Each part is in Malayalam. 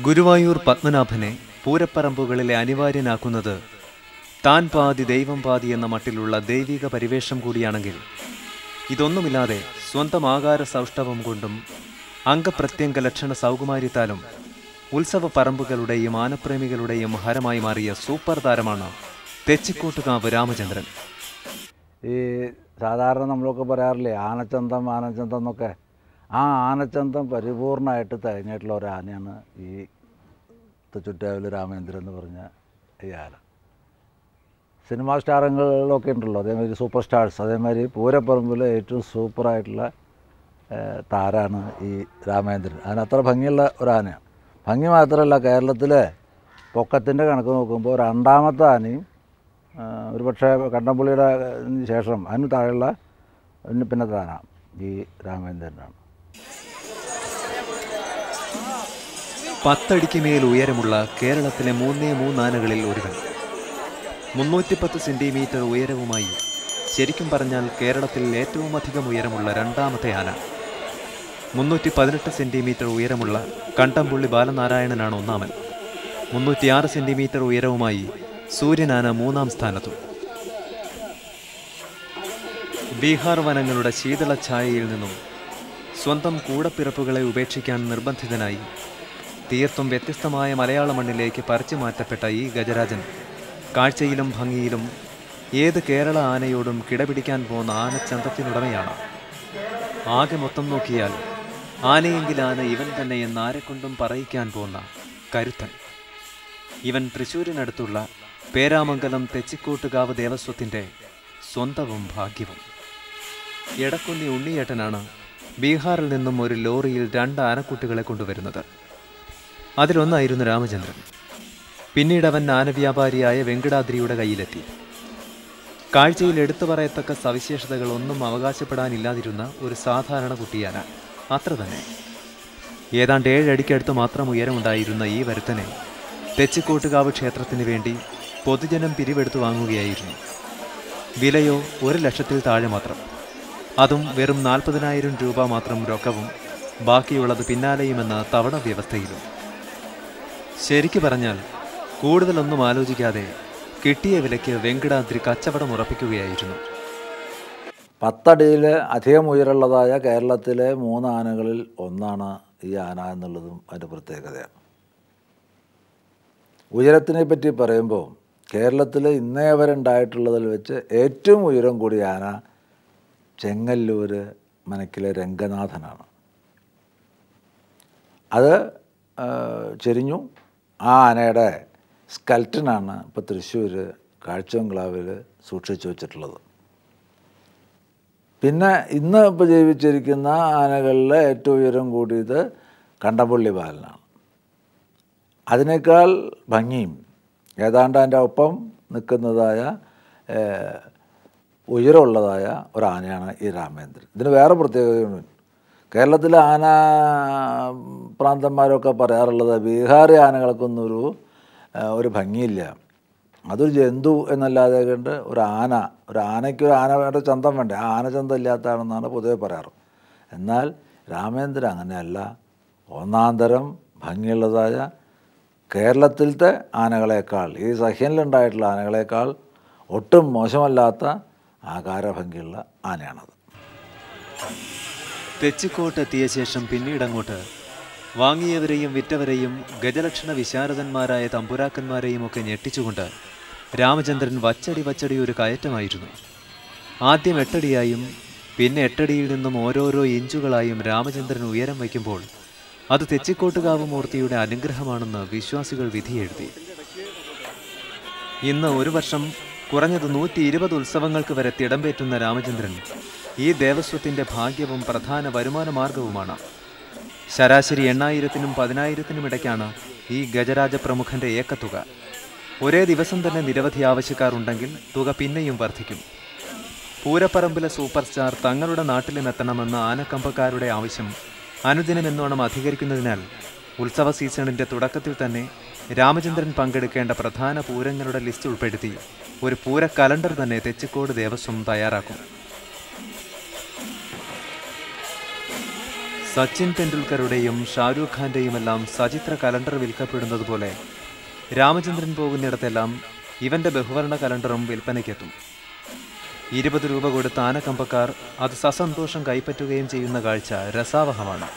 ഗുരുവായൂർ പത്മനാഭനെ പൂരപ്പറമ്പുകളിലെ അനിവാര്യനാക്കുന്നത് താൻ പാതി ദൈവം പാതി എന്ന മട്ടിലുള്ള ദൈവിക പരിവേഷം കൂടിയാണെങ്കിൽ ഇതൊന്നുമില്ലാതെ സ്വന്തം ആകാര സൗഷ്ഠവം കൊണ്ടും അംഗപ്രത്യംഗ ലക്ഷണ സൗകുമാര്യത്താലും ഉത്സവ പറമ്പുകളുടെയും ആനപ്രേമികളുടെയും ഹരമായി മാറിയ സൂപ്പർ താരമാണ് തെച്ചിക്കോട്ടുകാവ് രാമചന്ദ്രൻ ഈ സാധാരണ നമ്മളൊക്കെ പറയാറില്ലേ ആനച്ചന്തം ആനച്ചന്തം എന്നൊക്കെ ആ ആനച്ചന്തം പരിപൂർണമായിട്ട് തികഞ്ഞിട്ടുള്ള ഒരു ആനയാണ് ഈ ചുറ്റാവിൽ രാമേന്ദ്രൻ എന്ന് പറഞ്ഞ ഈ ആന സിനിമാ സ്റ്റാറുകളിലൊക്കെ ഉണ്ടല്ലോ അതേമാതിരി സൂപ്പർ സ്റ്റാർസ് അതേമാതിരി പൂരപ്പറമ്പിൽ ഏറ്റവും സൂപ്പറായിട്ടുള്ള ഏഹ്, താരാണ് ഈ രാമേന്ദ്രൻ അതിന് അത്ര ഭംഗിയുള്ള ഒരു ആനയാണ് ഭംഗി മാത്രമല്ല കേരളത്തിലെ പൊക്കത്തിൻ്റെ കണക്ക് നോക്കുമ്പോൾ രണ്ടാമത്തെ ആനയും ആ, ഒരു പക്ഷേ കണ്ടംപുള്ളിയുടെ ശേഷം അതിന് താഴെയുള്ള പിന്നെ പിന്നത്തെ ആന ഈ രാമേന്ദ്രനാണ് പത്തടിക്ക് മേൽ ഉയരമുള്ള കേരളത്തിലെ മൂന്നേ മൂന്നാനകളിൽ ഒരുവൻ മുന്നൂറ്റിപ്പത്ത് സെന്റിമീറ്റർ ഉയരവുമായി ശരിക്കും പറഞ്ഞാൽ കേരളത്തിൽ ഏറ്റവും അധികം ഉയരമുള്ള രണ്ടാമത്തെ ആന മുന്നൂറ്റി പതിനെട്ട് സെന്റിമീറ്റർ ഉയരമുള്ള കണ്ടംപുള്ളി ബാലനാരായണനാണ് ഒന്നാമൻ മുന്നൂറ്റിയാറ് സെന്റിമീറ്റർ ഉയരവുമായി സൂര്യനാന മൂന്നാം സ്ഥാനത്തും ബീഹാർ വനങ്ങളുടെ ശീതള ഛായയിൽ നിന്നും സ്വന്തം കൂടപ്പിറപ്പുകളെ ഉപേക്ഷിക്കാൻ നിർബന്ധിതനായി തീർത്തും വ്യത്യസ്തമായ മലയാള മണ്ണിലേക്ക് പറിച്ചു മാറ്റപ്പെട്ട ഈ ഗജരാജൻ കാഴ്ചയിലും ഭംഗിയിലും ഏത് കേരള ആനയോടും കിടപിടിക്കാൻ പോകുന്ന ആനച്ചന്തത്തിനുടമയാണ് ആകെ മൊത്തം നോക്കിയാൽ ആനയെങ്കിൽ ആന ഇവൻ തന്നെ എന്ന് ആരെക്കൊണ്ടും പറയിക്കാൻ പോകുന്ന കരുത്തൻ ഇവൻ തൃശ്ശൂരിനടുത്തുള്ള പേരാമംഗലം തെച്ചിക്കോട്ടുകാവ് ദേവസ്വത്തിൻ്റെ സ്വന്തവും ഭാഗ്യവും എടക്കുന്നി ഉണ്ണിയേട്ടനാണ് ബീഹാറിൽ നിന്നും ഒരു ലോറിയിൽ രണ്ട് ആനക്കുട്ടികളെ കൊണ്ടുവരുന്നത് അതിലൊന്നായിരുന്നു രാമചന്ദ്രൻ പിന്നീട് അവൻ ആനവ്യാപാരിയായ വെങ്കടാദ്രിയുടെ കയ്യിലെത്തി കാഴ്ചയിൽ എടുത്തു പറയത്തക്ക സവിശേഷതകൾ ഒന്നും അവകാശപ്പെടാനില്ലാതിരുന്ന ഒരു സാധാരണ കുട്ടിയാന അത്ര തന്നെ ഏതാണ്ട് ഏഴടിക്കടുത്ത് മാത്രം ഉയരമുണ്ടായിരുന്ന ഈ വരുത്തനെ തെച്ചിക്കോട്ടുകാവ് ക്ഷേത്രത്തിന് വേണ്ടി പൊതുജനം പിരിവെടുത്തു വാങ്ങുകയായിരുന്നു വിലയോ ഒരു ലക്ഷത്തിൽ താഴെ മാത്രം അതും വെറും നാൽപ്പതിനായിരം രൂപ മാത്രം രൊക്കവും ബാക്കിയുള്ളത് പിന്നാലെയുമെന്ന തവണ വ്യവസ്ഥയിലും ശരിക്കു പറഞ്ഞാൽ കൂടുതലൊന്നും ആലോചിക്കാതെ കിട്ടിയ വിലയ്ക്ക് വെങ്കടാദ്രി കച്ചവടം ഉറപ്പിക്കുകയായിരുന്നു പത്തടിയിൽ അധികം ഉയരമുള്ളതായ കേരളത്തിലെ മൂന്ന് ആനകളിൽ ഒന്നാണ് ഈ ആന എന്നുള്ളതും അതിൻ്റെ പ്രത്യേകതയാണ് ഉയരത്തിനെ പറ്റി പറയുമ്പോൾ കേരളത്തിൽ ഇന്നേ വരെ ഉണ്ടായിട്ടുള്ളതിൽ വെച്ച് ഏറ്റവും ഉയരം കൂടിയ ആന ചെങ്ങല്ലൂർ മനക്കിലെ രംഗനാഥനാണ് അത് ആ, ചെരിഞ്ഞു ആ ആനയുടെ സ്കൽറ്റനാണ് ഇപ്പോൾ തൃശ്ശൂർ കാഴ്ചബംഗ്ലാവിൽ സൂക്ഷിച്ചു വച്ചിട്ടുള്ളത് പിന്നെ ഇന്ന് ഇപ്പോൾ ജീവിച്ചിരിക്കുന്ന ആനകളിലെ ഏറ്റവും ഉയരം കൂടിയത് കണ്ടംപള്ളി ബാലനാണ് അതിനേക്കാൾ ഭംഗിയും ഏതാണ്ട് അതിൻ്റെ ഒപ്പം നിൽക്കുന്നതായ ഏഹ്, ഉയരമുള്ളതായ ഒരു ആനയാണ് ഈ രാമേന്ദ്രൻ ഇതിന് വേറെ പ്രത്യേകതയുണ്ട് കേരളത്തിലെ ആന പ്രാന്തന്മാരൊക്കെ പറയാറുള്ളത് ബീഹാറി ആനകൾക്കൊന്നും ഒരു ഏഹ്, ഒരു ഭംഗിയില്ല അതൊരു ജന്തു എന്നല്ലാതെ കണ്ട് ഒരു ആന ഒരു ആനയ്ക്ക് ഒരു ആനയുടെ ചന്തം വേണ്ടേ ആ ആനചന്തം ഇല്ലാത്തതാണെന്നാണ് പൊതുവെ പറയാറ് എന്നാൽ രാമേന്ദ്രൻ അങ്ങനെയല്ല ഒന്നാന്തരം ഭംഗിയുള്ളതായ കേരളത്തിലത്തെ ആനകളേക്കാൾ ഈ സഹ്യനിലുണ്ടായിട്ടുള്ള ആനകളേക്കാൾ ഒട്ടും മോശമല്ലാത്ത ആകാരഭംഗിയുള്ള ആനയാണത് തെച്ചിക്കോട്ട് എത്തിയ ശേഷം പിന്നീടങ്ങോട്ട് വാങ്ങിയവരെയും വിറ്റവരെയും ഗജലക്ഷണ വിശാരദന്മാരായ തമ്പുരാക്കന്മാരെയും ഒക്കെ ഞെട്ടിച്ചുകൊണ്ട് രാമചന്ദ്രൻ വച്ചടി വച്ചടി ഒരു കയറ്റമായിരുന്നു ആദ്യം എട്ടടിയായും പിന്നെ എട്ടടിയിൽ നിന്നും ഓരോരോ ഇഞ്ചുകളായും രാമചന്ദ്രൻ ഉയരം വയ്ക്കുമ്പോൾ അത് തെച്ചിക്കോട്ടുകാവ് മൂർത്തിയുടെ അനുഗ്രഹമാണെന്ന് വിശ്വാസികൾ വിധിയെഴുതി ഇന്ന് ഒരു വർഷം കുറഞ്ഞത് നൂറ്റി ഇരുപത് ഉത്സവങ്ങൾക്ക് വരെ തിടമ്പേറ്റുന്ന രാമചന്ദ്രൻ ഈ ദേവസ്വത്തിന്റെ ഭാഗ്യവും പ്രധാന വരുമാന മാർഗവുമാണ് ശരാശരി എണ്ണായിരത്തിനും പതിനായിരത്തിനും ഇടയ്ക്കാണ് ഈ ഗജരാജ പ്രമുഖന്റെ ഏക്കത്തുക ഒരേ ദിവസം തന്നെ നിരവധി ആവശ്യക്കാരുണ്ടെങ്കിൽ തുക പിന്നെയും വർദ്ധിക്കും പൂരപ്പറമ്പിലെ സൂപ്പർ സ്റ്റാർ തങ്ങളുടെ നാട്ടിലും എത്തണമെന്ന ആനക്കമ്പക്കാരുടെ ആവശ്യം അനുദിനമെന്നോണം അധികരിക്കുന്നതിനാൽ ഉത്സവ സീസണിന്റെ തുടക്കത്തിൽ തന്നെ രാമചന്ദ്രൻ പങ്കെടുക്കേണ്ട പ്രധാന പൂരങ്ങളുടെ ലിസ്റ്റ് ഉൾപ്പെടുത്തി ഒരു പൂര കലണ്ടർ തന്നെ തെച്ചിക്കോട് ദേവസ്വം തയ്യാറാക്കും സച്ചിൻ തെണ്ടുൽക്കറുടെയും ഷാരൂഖ് ഖാന്റെയുമെല്ലാം സചിത്ര കലണ്ടർ വിൽക്കപ്പെടുന്നത് പോലെ രാമചന്ദ്രൻ പോകുന്നിടത്തെല്ലാം ഇവന്റെ ബഹുവർണ കലണ്ടറും വിൽപ്പനയ്ക്കെത്തും ഇരുപത് രൂപ കൊടുത്ത് ആനക്കമ്പക്കാർ അത് സസന്തോഷം കൈപ്പറ്റുകയും ചെയ്യുന്ന കാഴ്ച രസാവഹമാണ്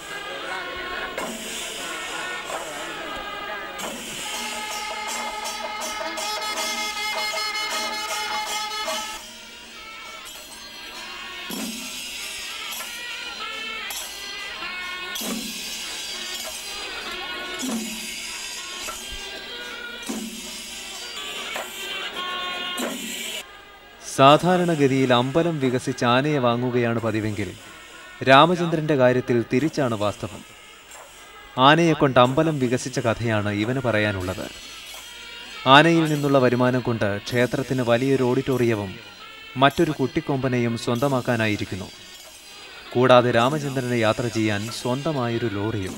സാധാരണഗതിയിൽ അമ്പലം വികസിച്ച് ആനയെ വാങ്ങുകയാണ് പതിവെങ്കിൽ രാമചന്ദ്രന്റെ കാര്യത്തിൽ തിരിച്ചാണ് വാസ്തവം ആനയെ കൊണ്ട് അമ്പലം വികസിച്ച കഥയാണ് ഇവന് പറയാനുള്ളത് ആനയിൽ നിന്നുള്ള വരുമാനം കൊണ്ട് ക്ഷേത്രത്തിന് വലിയൊരു ഓഡിറ്റോറിയവും മറ്റൊരു കുട്ടിക്കൊമ്പനെയും സ്വന്തമാക്കാനായിരിക്കുന്നു കൂടാതെ രാമചന്ദ്രനെ യാത്ര ചെയ്യാൻ സ്വന്തമായൊരു ലോറിയും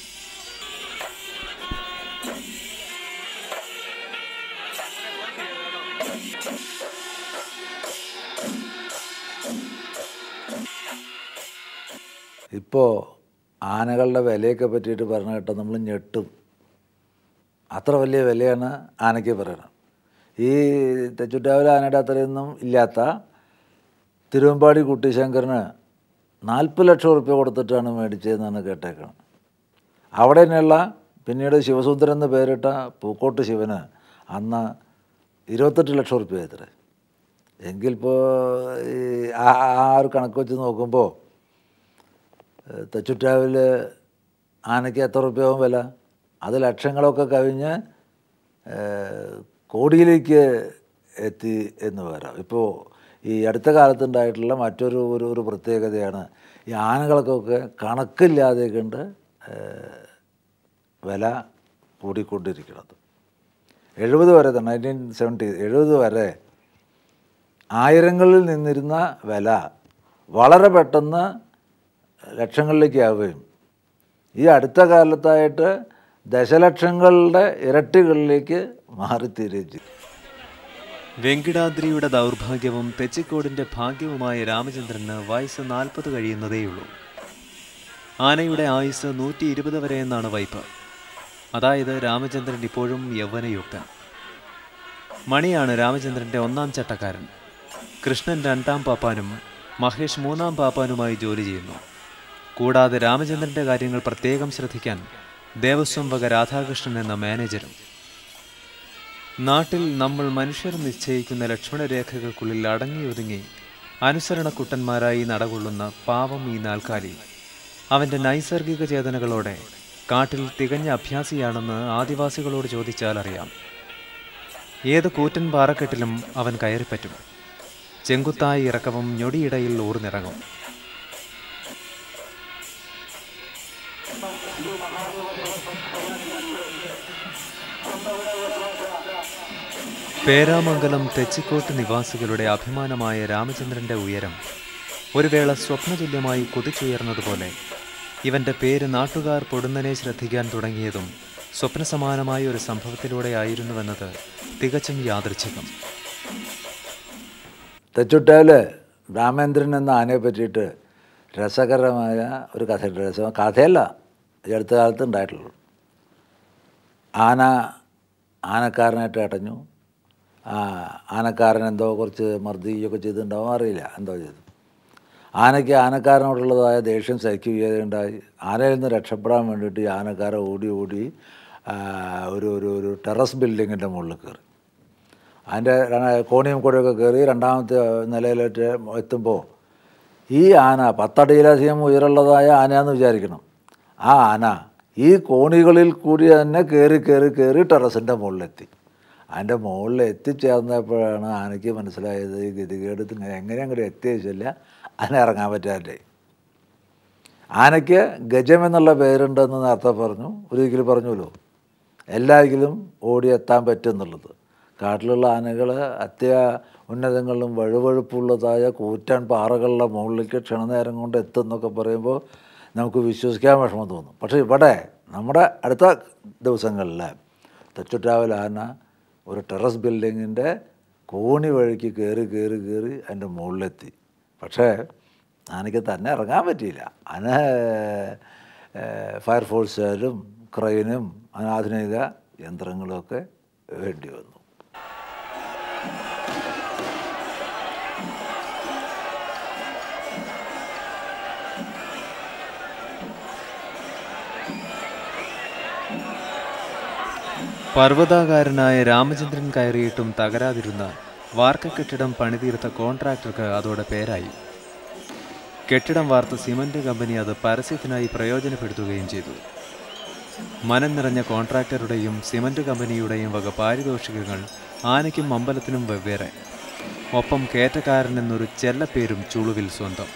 ഇപ്പോൾ ആനകളുടെ വിലയൊക്കെ പറ്റിയിട്ട് പറഞ്ഞ കേട്ടാൽ നമ്മൾ ഞെട്ടും അത്ര വലിയ വിലയാണ് ആനയ്ക്ക് പറയണം ഈ തെച്ചുറ്റാവിലെ ആനയുടെ അത്രയൊന്നും ഇല്ലാത്ത തിരുവമ്പാടി കുട്ടിശങ്കറിന് നാൽപ്പത് ലക്ഷം റുപ്യ കൊടുത്തിട്ടാണ് മേടിച്ചതെന്നാണ് കേട്ടേക്കണം അവിടെ തന്നെയുള്ള പിന്നീട് ശിവസുന്ദരൻ എന്ന് പേരിട്ട പൂക്കോട്ട് ശിവന് അന്ന് ഇരുപത്തെട്ട് ലക്ഷം റുപ്യ എത്ര എങ്കിൽ ഇപ്പോൾ ഈ ആ ആ ഒരു കണക്ക് വെച്ച് നോക്കുമ്പോൾ തെച്ചുറ്റാവിൽ ആനയ്ക്ക് എത്ര റുപ്യാവും വില അത് ലക്ഷങ്ങളൊക്കെ കവിഞ്ഞ് ഏഹ്, കോടിയിലേക്ക് എത്തി എന്ന് വരാം ഇപ്പോൾ ഈ അടുത്ത കാലത്തുണ്ടായിട്ടുള്ള മറ്റൊരു ഒരു ഒരു പ്രത്യേകതയാണ് ഈ ആനകൾക്കൊക്കെ കണക്കില്ലാതെ കണ്ട് ഏഹ്, വില കൂടിക്കൊണ്ടിരിക്കുന്നത് എഴുപത് വരെ നയൻറ്റീൻ സെവൻറ്റി എഴുപത് വരെ ആയിരങ്ങളിൽ നിന്നിരുന്ന വില വളരെ പെട്ടെന്ന് ലക്ഷങ്ങളിലേക്ക് ആവുകയും ഈ അടുത്ത കാലത്തായിട്ട് ദശലക്ഷങ്ങളുടെ ഇരട്ടികളിലേക്ക് മാറിത്തീരുകയും ചെയ്തു വെങ്കിടാദ്രിയുടെ ദൗർഭാഗ്യവും തെച്ചിക്കോടിന്റെ ഭാഗ്യവുമായ രാമചന്ദ്രന് വയസ്സ് നാൽപ്പത് കഴിയുന്നതേയുള്ളൂ ആനയുടെ ആയുസ് നൂറ്റി ഇരുപത് വരെ എന്നാണ് വൈപ്പ് അതായത് രാമചന്ദ്രൻ ഇപ്പോഴും യൗവനയുക്തൻ മണിയാണ് രാമചന്ദ്രന്റെ ഒന്നാം ചട്ടക്കാരൻ കൃഷ്ണൻ രണ്ടാം പാപ്പാനും മഹേഷ് മൂന്നാം പാപ്പാനുമായി ജോലി ചെയ്യുന്നു കൂടാതെ രാമചന്ദ്രന്റെ കാര്യങ്ങൾ പ്രത്യേകം ശ്രദ്ധിക്കാൻ ദേവസ്വം വക രാധാകൃഷ്ണൻ എന്ന മാനേജരും നാട്ടിൽ നമ്മൾ മനുഷ്യർ നിശ്ചയിക്കുന്ന ലക്ഷ്മണരേഖകൾക്കുള്ളിൽ അടങ്ങിയൊതുങ്ങി അനുസരണക്കുട്ടന്മാരായി നടകൊള്ളുന്ന പാവം ഈ നാൽക്കാലി അവൻ്റെ നൈസർഗിക ചേതനകളോടെ കാട്ടിൽ തികഞ്ഞ അഭ്യാസിയാണെന്ന് ആദിവാസികളോട് ചോദിച്ചാൽ അറിയാം ഏത് കൂറ്റൻ പാറക്കെട്ടിലും അവൻ കയറിപ്പറ്റും ചെങ്കുത്തായ ഇറക്കവും ഞൊടിയിടയിൽ ഊർന്നിറങ്ങും പേരാമംഗലം തെച്ചിക്കോട്ട് നിവാസികളുടെ അഭിമാനമായ രാമചന്ദ്രന്റെ ഉയരം ഒരു വേള സ്വപ്നതുല്യമായി കുതിച്ചുയർന്നതുപോലെ ഇവന്റെ പേര് നാട്ടുകാർ പൊടുന്നനെ ശ്രദ്ധിക്കാൻ തുടങ്ങിയതും സ്വപ്നസമാനമായ ഒരു സംഭവത്തിലൂടെ ആയിരുന്നുവെന്നത് തികച്ചും യാദൃച്ഛികം തെച്ചുട്ടാവിൽ രാമേന്ദ്രൻ എന്ന ആനയെ പറ്റിയിട്ട് രസകരമായ ഒരു കഥയുണ്ട് രസം കഥയല്ല ഈ അടുത്ത കാലത്ത് ഉണ്ടായിട്ടുള്ളൂ ആന ആനക്കാരനായിട്ട് അടഞ്ഞു ആ ആനക്കാരൻ എന്തോ കുറച്ച് മർദ്ദിക്കുകയൊക്കെ ചെയ്തിട്ടുണ്ടാവും അറിയില്ല എന്തോ ചെയ്തു ആനയ്ക്ക് ആനക്കാരനോടുള്ളതായ ദേഷ്യം സഹിക്കുകയുണ്ടായി ആനയിൽ നിന്ന് രക്ഷപ്പെടാൻ വേണ്ടിയിട്ട് ഈ ആനക്കാരൻ ഓടി ഓടി ആ, ഒരു ഒരു ഒരു ടെറസ് ബിൽഡിങ്ങിൻ്റെ മുകളിൽ കയറി അതിൻ്റെ ര- കോണിയും കൂടെയൊക്കെ കയറി രണ്ടാമത്തെ നിലയിലേക്ക് എത്തുമ്പോൾ ഈ ആന പത്തടിയിലധികം ഉയരമുള്ളതായ ആനയാന്ന് വിചാരിക്കണം ആ ആന ഈ കോണികളിൽ കൂടി തന്നെ കയറി കയറി കയറി ടെറസിൻ്റെ മുകളിലെത്തി അതിൻ്റെ മുകളിൽ എത്തിച്ചേർന്നപ്പോഴാണ് ആനയ്ക്ക് മനസ്സിലായത് ഈ ഗതികേട് ഇങ്ങനെ എങ്ങനെ അങ്ങോട്ട് എത്തിയിച്ചില്ല അതിനെ ഇറങ്ങാൻ പറ്റാതെ ആനയ്ക്ക് ഗജം എന്നുള്ള പേരുണ്ടെന്ന് നേരത്തെ പറഞ്ഞു ഒരിക്കലും പറഞ്ഞല്ലോ എല്ലാരിലും ഓടിയെത്താൻ പറ്റും എന്നുള്ളത് കാട്ടിലുള്ള ആനകൾ അത്യ ഉന്നതങ്ങളിലും വഴുവഴുപ്പുള്ളതായ കൂറ്റാൻ പാറകളുടെ മുകളിലേക്ക് ക്ഷണനേരം കൊണ്ട് എത്തും എന്നൊക്കെ പറയുമ്പോൾ നമുക്ക് വിശ്വസിക്കാൻ വിഷമം തോന്നും പക്ഷേ ഇവിടെ നമ്മുടെ അടുത്ത ദിവസങ്ങളിൽ തെച്ചുറ്റാവൽ ആന ഒരു ടെറസ് ബിൽഡിങ്ങിൻ്റെ കോണി വഴിക്ക് കയറി കയറി കയറി അതിൻ്റെ മുകളിലെത്തി പക്ഷേ ആനയ്ക്ക് തന്നെ ഇറങ്ങാൻ പറ്റിയില്ല അതിന് ഫയർഫോഴ്സുകാരും ക്രെയിനും അനാധുനിക യന്ത്രങ്ങളുമൊക്കെ വേണ്ടി വന്നു പർവ്വതാകാരനായ രാമചന്ദ്രൻ കയറിയിട്ടും തകരാതിരുന്ന വാർക്ക കെട്ടിടം പണിതീർത്ത കോൺട്രാക്ടർക്ക് അതോടെ പേരായി കെട്ടിടം വാർത്ത സിമന്റ് കമ്പനി അത് പരസ്യത്തിനായി പ്രയോജനപ്പെടുത്തുകയും ചെയ്തു മനം നിറഞ്ഞ കോൺട്രാക്ടറുടെയും സിമന്റ് കമ്പനിയുടെയും വക പാരിതോഷികങ്ങൾ ആനയ്ക്കും അമ്പലത്തിനും വെവ്വേറെ ഒപ്പം കേറ്റക്കാരൻ എന്നൊരു ചെല്ലപ്പേരും ചുളുവിൽ സ്വന്തം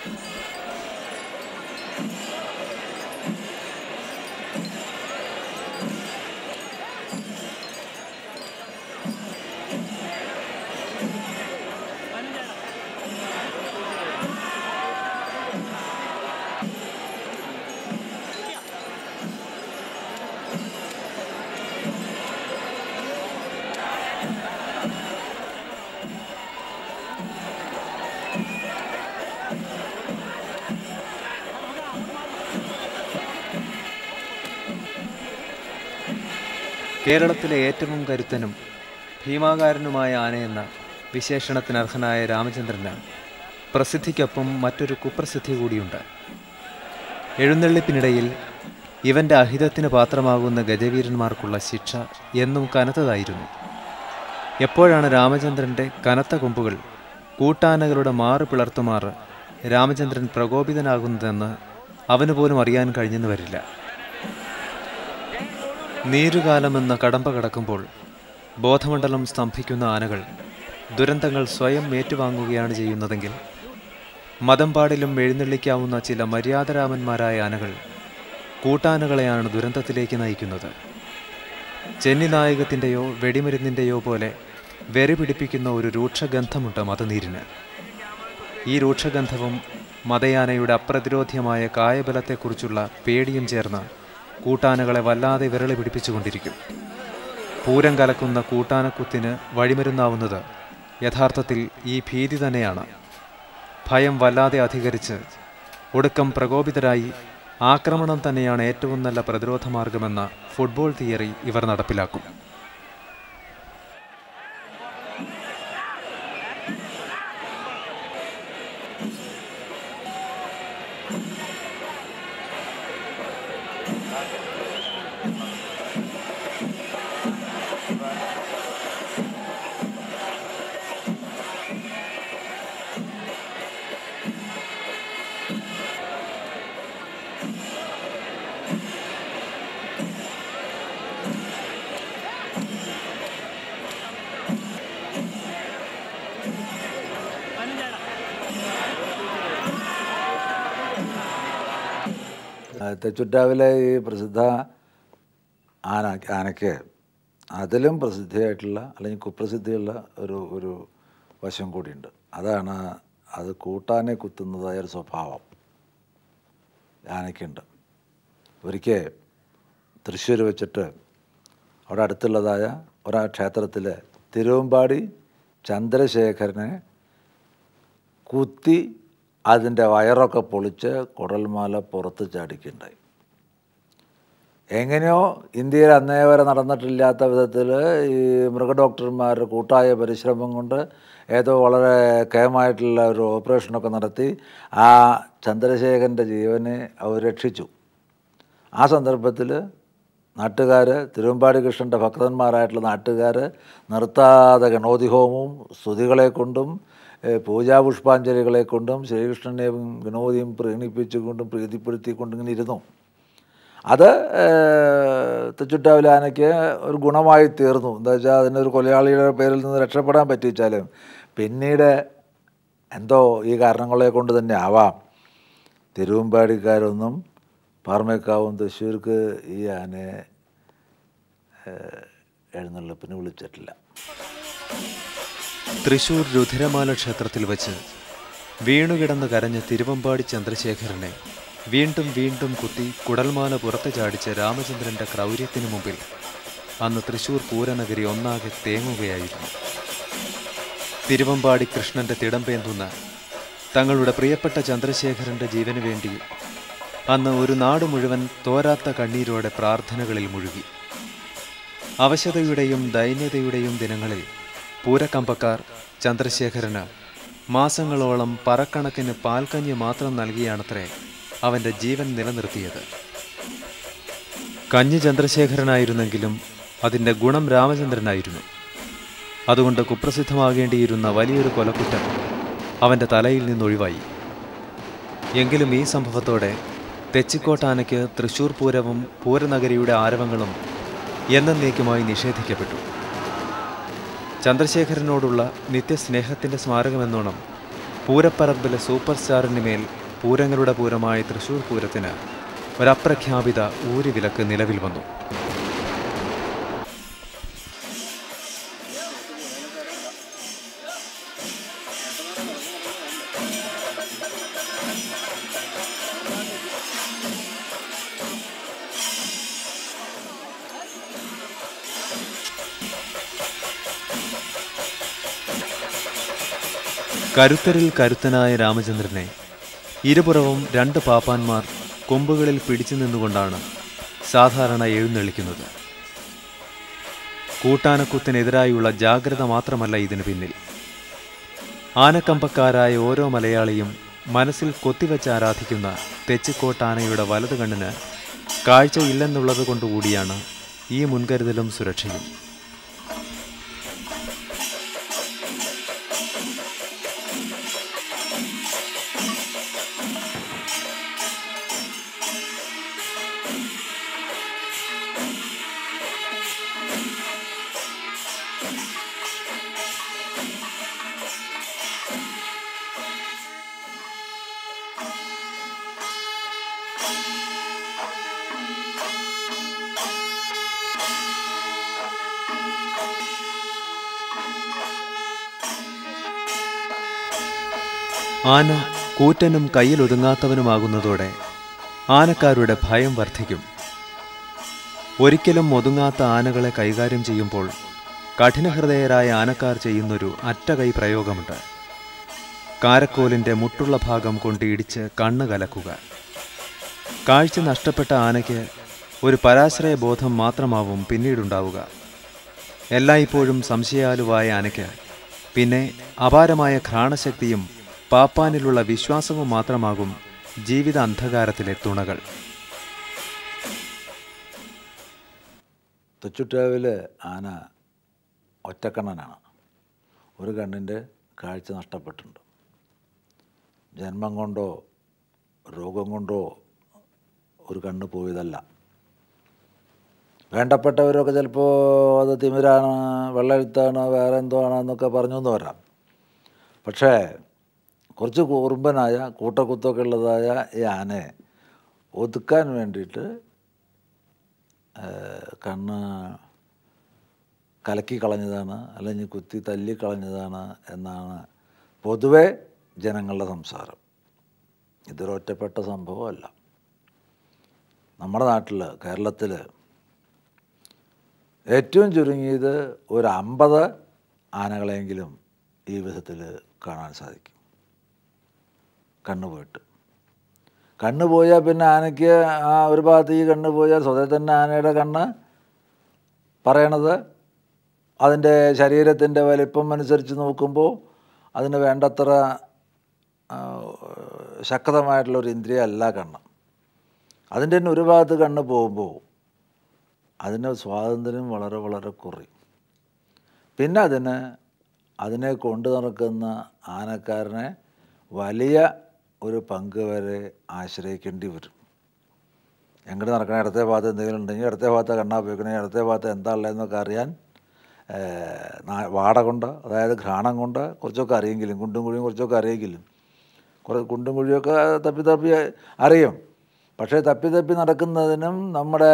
കേരളത്തിലെ ഏറ്റവും കരുത്തനും ഭീമാകാരനുമായ ആനയെന്ന വിശേഷണത്തിനർഹനായ രാമചന്ദ്രന് പ്രസിദ്ധിക്കൊപ്പം മറ്റൊരു കുപ്രസിദ്ധി കൂടിയുണ്ട് എഴുന്നള്ളിപ്പിനിടയിൽ ഇവന്റെ അഹിതത്തിന് പാത്രമാകുന്ന ഗജവീരന്മാർക്കുള്ള ശിക്ഷ എന്നും കനത്തതായിരുന്നു എപ്പോഴാണ് രാമചന്ദ്രന്റെ കനത്ത കൊമ്പുകൾ കൂട്ടാനകളുടെ മാറ് പിളർത്തുമാറ് രാമചന്ദ്രൻ പ്രകോപിതനാകുന്നതെന്ന് അവന് പോലും അറിയാൻ കഴിഞ്ഞെന്ന് വരില്ല നീരുകാലമെന്ന കടമ്പ കടക്കുമ്പോൾ ബോധമണ്ഡലം സ്തംഭിക്കുന്ന ആനകൾ ദുരന്തങ്ങൾ സ്വയം ഏറ്റുവാങ്ങുകയാണ് ചെയ്യുന്നതെങ്കിൽ മതംപാടിലും എഴുന്നള്ളിക്കാവുന്ന ചില മര്യാദരാമന്മാരായ ആനകൾ കൂട്ടാനകളെയാണ് ദുരന്തത്തിലേക്ക് നയിക്കുന്നത് ചെന്നിനായകത്തിൻ്റെയോ വെടിമരുന്നിൻ്റെയോ പോലെ വെറി പിടിപ്പിക്കുന്ന ഒരു രൂക്ഷഗന്ധമുണ്ട് മതനീരിന് ഈ രൂക്ഷഗന്ധവും മതയാനയുടെ അപ്രതിരോധ്യമായ കായബലത്തെക്കുറിച്ചുള്ള പേടിയും ചേർന്ന് കൂട്ടാനകളെ വല്ലാതെ വിരളി പിടിപ്പിച്ചുകൊണ്ടിരിക്കും പൂരം കലക്കുന്ന കൂട്ടാനക്കുത്തിന് വഴിമരുന്നാവുന്നത് യഥാർത്ഥത്തിൽ ഈ ഭീതി തന്നെയാണ് ഭയം വല്ലാതെ അധികരിച്ച് ഒടുക്കം പ്രകോപിതരായി ആക്രമണം തന്നെയാണ് ഏറ്റവും നല്ല പ്രതിരോധ മാർഗമെന്ന ഫുട്ബോൾ തിയറി ഇവർ നടപ്പിലാക്കും ആ, തെച്ചുറ്റാവിലെ ഈ പ്രസിദ്ധ ആന ആനയ്ക്ക് അതിലും പ്രസിദ്ധിയായിട്ടുള്ള അല്ലെങ്കിൽ കുപ്രസിദ്ധിയുള്ള ഒരു ഒരു വശം കൂടിയുണ്ട് അതാണ് അത് കൂട്ടാനെ കുത്തുന്നതായ ഒരു സ്വഭാവം ആനയ്ക്കുണ്ട് ഒരിക്കൽ തൃശ്ശൂർ വെച്ചിട്ട് അവിടെ അടുത്തുള്ളതായ ഒരു ക്ഷേത്രത്തിൽ തിരുവമ്പാടി ചന്ദ്രശേഖരനെ കുത്തി അതിൻ്റെ വയറൊക്കെ പൊളിച്ച് കുടൽമാല പുറത്ത് ചാടിക്കുണ്ടായി എങ്ങനെയോ ഇന്ത്യയിൽ അന്നേ വരെ നടന്നിട്ടില്ലാത്ത വിധത്തിൽ ഈ മൃഗഡോക്ടർമാരുടെ കൂട്ടായ പരിശ്രമം കൊണ്ട് ഏതോ വളരെ കേമായിട്ടുള്ള ഒരു ഓപ്പറേഷനൊക്കെ നടത്തി ആ ചന്ദ്രശേഖരൻ്റെ ജീവനെ അവർ രക്ഷിച്ചു ആ സന്ദർഭത്തിൽ നാട്ടുകാർ തിരുവമ്പാടി കൃഷ്ണൻ്റെ ഭക്തന്മാരായിട്ടുള്ള നാട്ടുകാർ നിർത്താതെ ഗണോതിഹോമവും സ്തുതികളെ കൊണ്ടും ഏഹ് പൂജാപുഷ്പാഞ്ജലികളെ കൊണ്ടും ശ്രീകൃഷ്ണനെയും ഗണോതിയും പ്രീണിപ്പിച്ചുകൊണ്ടും പ്രീതിപ്പെടുത്തിക്കൊണ്ടും ഇങ്ങനെ ഇരുന്നു അത് തെച്ചുട്ടാവിലെ ആനയ്ക്ക് ഒരു ഗുണമായി തീർന്നു എന്താ വെച്ചാൽ അതിനൊരു കൊലയാളിയുടെ പേരിൽ നിന്ന് രക്ഷപ്പെടാൻ പറ്റിച്ചാലും പിന്നീട് എന്തോ ഈ കാരണങ്ങളെ കൊണ്ട് തന്നെ ആവാം തിരുവമ്പാടിക്കാരൊന്നും പാർമേക്കാവും തൃശ്ശൂർക്ക് ഈ ആനയെ ഏഹ്, എഴുന്നള്ളിപ്പിന് വിളിച്ചിട്ടില്ല തൃശൂർ രുധിരമാല ക്ഷേത്രത്തിൽ വച്ച് വീണുകിടന്ന് കരഞ്ഞ തിരുവമ്പാടി ചന്ദ്രശേഖരനെ വീണ്ടും വീണ്ടും കുത്തി കുടൽമാല പുറത്തു ചാടിച്ച രാമചന്ദ്രന്റെ ക്രൗര്യത്തിനു മുമ്പിൽ അന്ന് തൃശൂർ പൂരനഗരി ഒന്നാകെ തേങ്ങുകയായിരുന്നു തിരുവമ്പാടി കൃഷ്ണന്റെ തിടമ്പേന്തുന്ന തങ്ങളുടെ പ്രിയപ്പെട്ട ചന്ദ്രശേഖരന്റെ ജീവന് വേണ്ടി അന്ന് ഒരു നാട് മുഴുവൻ തോരാത്ത കണ്ണീരോടെ പ്രാർത്ഥനകളിൽ മുഴുകി അവശതയുടെയും ദൈന്യതയുടെയും ദിനങ്ങളിൽ പൂരക്കമ്പക്കാർ ചന്ദ്രശേഖരന് മാസങ്ങളോളം പറക്കണക്കിന് പാൽക്കഞ്ഞി മാത്രം നൽകിയാണത്രേ അവൻ്റെ ജീവൻ നിലനിർത്തിയത് കഞ്ഞി ചന്ദ്രശേഖരനായിരുന്നെങ്കിലും അതിൻ്റെ ഗുണം രാമചന്ദ്രനായിരുന്നു അതുകൊണ്ട് കുപ്രസിദ്ധമാകേണ്ടിയിരുന്ന വലിയൊരു കൊലക്കുറ്റം അവൻ്റെ തലയിൽ നിന്നൊഴിവായി എങ്കിലും ഈ സംഭവത്തോടെ തെച്ചിക്കോട്ടാനയ്ക്ക് തൃശൂർ പൂരവും പൂരനഗരിയുടെ ആരവങ്ങളും എന്നേക്കുമായി നിഷേധിക്കപ്പെട്ടു ചന്ദ്രശേഖരനോടുള്ള നിത്യസ്നേഹത്തിൻ്റെ സ്മാരകമെന്നോണം പൂരപ്പറമ്പിലെ സൂപ്പർ സ്റ്റാറിന് മേൽ പൂരങ്ങളുടെ പൂരമായ തൃശൂർ പൂരത്തിന് ഒരപ്രഖ്യാപിത ഊരുവിലക്ക് നിലവിൽ വന്നു കരുത്തരിൽ കരുത്തനായ രാമചന്ദ്രനെ ഇരുപുറവും രണ്ട് പാപ്പാന്മാർ കൊമ്പുകളിൽ പിടിച്ചു നിന്നുകൊണ്ടാണ് സാധാരണ എഴുന്നള്ളിക്കുന്നത് കൂട്ടാനക്കുത്തിനെതിരായുള്ള ജാഗ്രത മാത്രമല്ല ഇതിനു പിന്നിൽ ആനക്കമ്പക്കാരായ ഓരോ മലയാളിയും മനസ്സിൽ കൊത്തിവെച്ച് ആരാധിക്കുന്ന തെച്ചിക്കോട്ടാനയുടെ വലതു കണ്ണിന് കാഴ്ചയില്ലെന്നുള്ളത് കൊണ്ടുകൂടിയാണ് ഈ മുൻകരുതലും സുരക്ഷയും ആന കൂറ്റനും കയ്യിലൊതുങ്ങാത്തവനുമാകുന്നതോടെ ആനക്കാരുടെ ഭയം വർദ്ധിക്കും ഒരിക്കലും ഒതുങ്ങാത്ത ആനകളെ കൈകാര്യം ചെയ്യുമ്പോൾ കഠിനഹൃദയരായ ആനക്കാർ ചെയ്യുന്നൊരു അറ്റകൈ പ്രയോഗമുണ്ട് കാരക്കോലിൻ്റെ മുട്ടുള്ള ഭാഗം കൊണ്ട് ഇടിച്ച് കണ്ണ് കലക്കുക കാഴ്ച നഷ്ടപ്പെട്ട ആനയ്ക്ക് ഒരു പരാശ്രയ ബോധം മാത്രമാവും പിന്നീടുണ്ടാവുക എല്ലായ്പ്പോഴും സംശയാലുവായ ആനയ്ക്ക് പിന്നെ അപാരമായ ഘ്രാണശക്തിയും പാപ്പാനിലുള്ള വിശ്വാസവും മാത്രമാകും ജീവിത അന്ധകാരത്തിലെ തുണകൾ തുച്ചുട്ടാവിൽ ആന ഒറ്റക്കണ്ണനാണ് ഒരു കണ്ണിൻ്റെ കാഴ്ച നഷ്ടപ്പെട്ടിട്ടുണ്ട് ജന്മം കൊണ്ടോ രോഗം കൊണ്ടോ ഒരു കണ്ണ് പോയതല്ല വേണ്ടപ്പെട്ടവരൊക്കെ ചിലപ്പോൾ അത് തിമിരാണ് വെള്ളെഴുത്താണ് വേറെ എന്തോ ആണെന്നൊക്കെ പറഞ്ഞു എന്ന് വരാം പക്ഷേ കുറച്ച് കുറുമ്പനായ കൂട്ടക്കുത്തൊക്കെ ഉള്ളതായ ഈ ആനയെ ഒതുക്കാൻ വേണ്ടിയിട്ട് ഏഹ്, കണ്ണ് കലക്കി കളഞ്ഞതാണ് അല്ലെങ്കിൽ കുത്തി തല്ലി കളഞ്ഞതാണ് എന്നാണ് പൊതുവെ ജനങ്ങളുടെ സംസാരം ഇതൊരു ഒറ്റപ്പെട്ട സംഭവമല്ല നമ്മുടെ നാട്ടിൽ കേരളത്തിൽ ഏറ്റവും ചുരുങ്ങിയത് ഒരു അമ്പത് ആനകളെങ്കിലും ഈ വിധത്തിൽ കാണാൻ സാധിക്കും കണ്ണ് പോയിട്ട് കണ്ണ് പോയാൽ പിന്നെ ആനയ്ക്ക് ആ ഒരു ഭാഗത്ത് ഈ കണ്ണ് പോയാൽ സ്വതേ തന്നെ ആനയുടെ കണ്ണ് പറയണത് അതിൻ്റെ ശരീരത്തിൻ്റെ വലിപ്പം അനുസരിച്ച് നോക്കുമ്പോൾ അതിന് വേണ്ടത്ര ആ, ശക്തമായിട്ടുള്ളൊരു ഇന്ദ്രിയ അല്ല കണ്ണ് അതിൻ്റെ തന്നെ ഒരു ഭാഗത്ത് കണ്ണ് പോകുമ്പോൾ അതിന് സ്വാതന്ത്ര്യം വളരെ വളരെ കുറയും പിന്നെ അതിന് അതിനെ കൊണ്ടു നടക്കുന്ന ആനക്കാരനെ വലിയ ഒരു പങ്ക് വരെ ആശ്രയിക്കേണ്ടി വരും എങ്ങോട്ട് നടക്കണേ ഇടത്തെ ഭാഗത്ത് എന്തെങ്കിലും ഉണ്ടെങ്കിൽ ഇടത്തെ ഭാഗത്ത് കണ്ണാ ഉപയോഗിക്കണേ ഇടത്തെ ഭാഗത്ത് എന്താ ഉള്ളതെന്നൊക്കെ അറിയാൻ ഏഹ്, നാ- വാട കൊണ്ട് അതായത് ഘ്രാണം കൊണ്ട് കുറച്ചൊക്കെ അറിയെങ്കിലും കുണ്ടും കുഴിയും കുറച്ചൊക്കെ അറിയെങ്കിലും കുറേ കുണ്ടും കുഴിയൊക്കെ തപ്പി തപ്പി അറിയും പക്ഷേ തപ്പി തപ്പി നടക്കുന്നതിനും നമ്മുടെ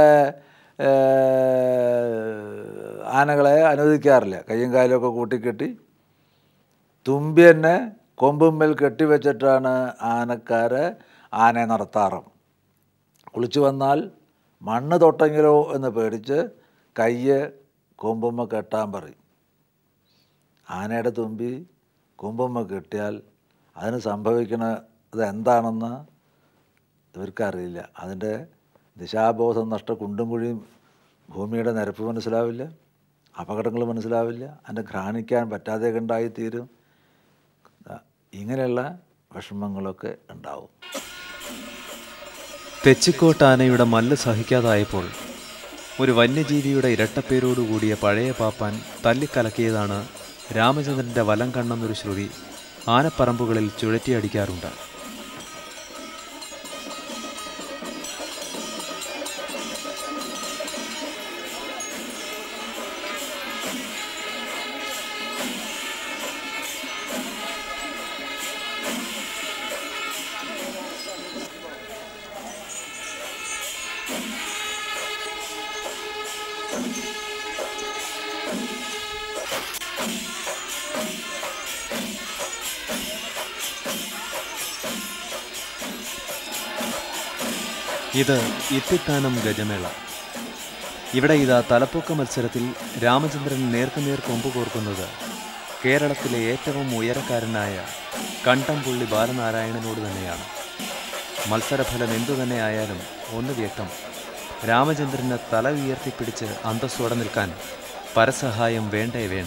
ഏഹ്, ആനകളെ അനുവദിക്കാറില്ല കയ്യും കാലും ഒക്കെ കൂട്ടിക്കെട്ടി തുമ്പി തന്നെ കൊമ്പുമ്മൽ കെട്ടിവെച്ചിട്ടാണ് ആനക്കാര് ആനയെ നടത്താറും കുളിച്ചു വന്നാൽ മണ്ണ് തൊട്ടെങ്കിലോ എന്ന് പേടിച്ച് കയ്യ് കൊമ്പുമ്മ കെട്ടാൻ പറയും ആനയുടെ തുമ്പി കൊമ്പുമ്മ കെട്ടിയാൽ അതിന് സംഭവിക്കുന്നത് എന്താണെന്ന് ഇവർക്കറിയില്ല അതിൻ്റെ ദിശാബോധം നഷ്ട കുണ്ടും കുഴിയും ഭൂമിയുടെ നിരപ്പ് മനസ്സിലാവില്ല അപകടങ്ങൾ മനസ്സിലാവില്ല അതിൻ്റെ ഘ്രാണിക്കാൻ പറ്റാതെ ഉണ്ടായിത്തീരും ഇങ്ങനെയുള്ള വിഷമങ്ങളൊക്കെ ഉണ്ടാവും തെച്ചിക്കോട്ടാനയുടെ മല്ല് സഹിക്കാതായപ്പോൾ ഒരു വന്യജീവിയുടെ ഇരട്ടപ്പേരോടുകൂടിയ പഴയ പാപ്പാൻ തല്ലിക്കലക്കിയതാണ് രാമചന്ദ്രൻ്റെ വലം കണ്ണെന്നൊരു ശ്രുതി ആനപ്പറമ്പുകളിൽ ചുഴറ്റിയടിക്കാറുണ്ട് ഇത് ഇത്തിത്താനം ഗജമേള ഇവിടെ ഇതാ തലപ്പൊക്ക മത്സരത്തിൽ രാമചന്ദ്രൻ നേർക്കുനേർ കൊമ്പ് കോർക്കുന്നത് കേരളത്തിലെ ഏറ്റവും ഉയരക്കാരനായ കണ്ടംപുള്ളി ബാലനാരായണനോട് തന്നെയാണ് മത്സരഫലം എന്തു തന്നെ ആയാലും ഒന്ന് വ്യക്തം രാമചന്ദ്രന് തല ഉയർത്തിപ്പിടിച്ച് അന്തസ്സോടെ നിൽക്കാൻ പരസഹായം വേണ്ടേ വേണ്ട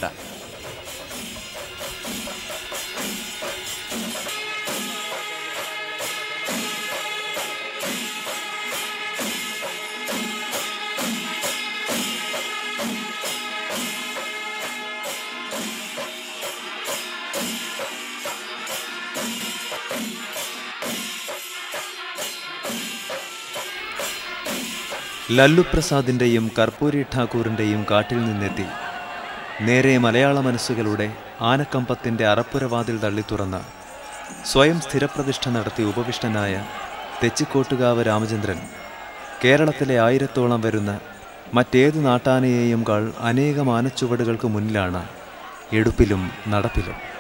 ലല്ലു പ്രസാദിൻ്റെയും കർപ്പൂരി ഠാക്കൂറിൻ്റെയും കാട്ടിൽ നിന്നെത്തി നേരെ മലയാള മനസ്സുകളുടെ ആനക്കമ്പത്തിൻ്റെ അറപ്പുരവാതിൽ തള്ളി തുറന്ന് സ്വയം സ്ഥിരപ്രതിഷ്ഠ നടത്തി ഉപവിഷ്ടനായ തെച്ചിക്കോട്ടുകാവ് രാമചന്ദ്രൻ കേരളത്തിലെ ആയിരത്തോളം വരുന്ന മറ്റേതു നാട്ടാനയെയും കാൾ അനേകം ആനച്ചുവടുകൾക്ക് മുന്നിലാണ് എടുപ്പിലും നടപ്പിലും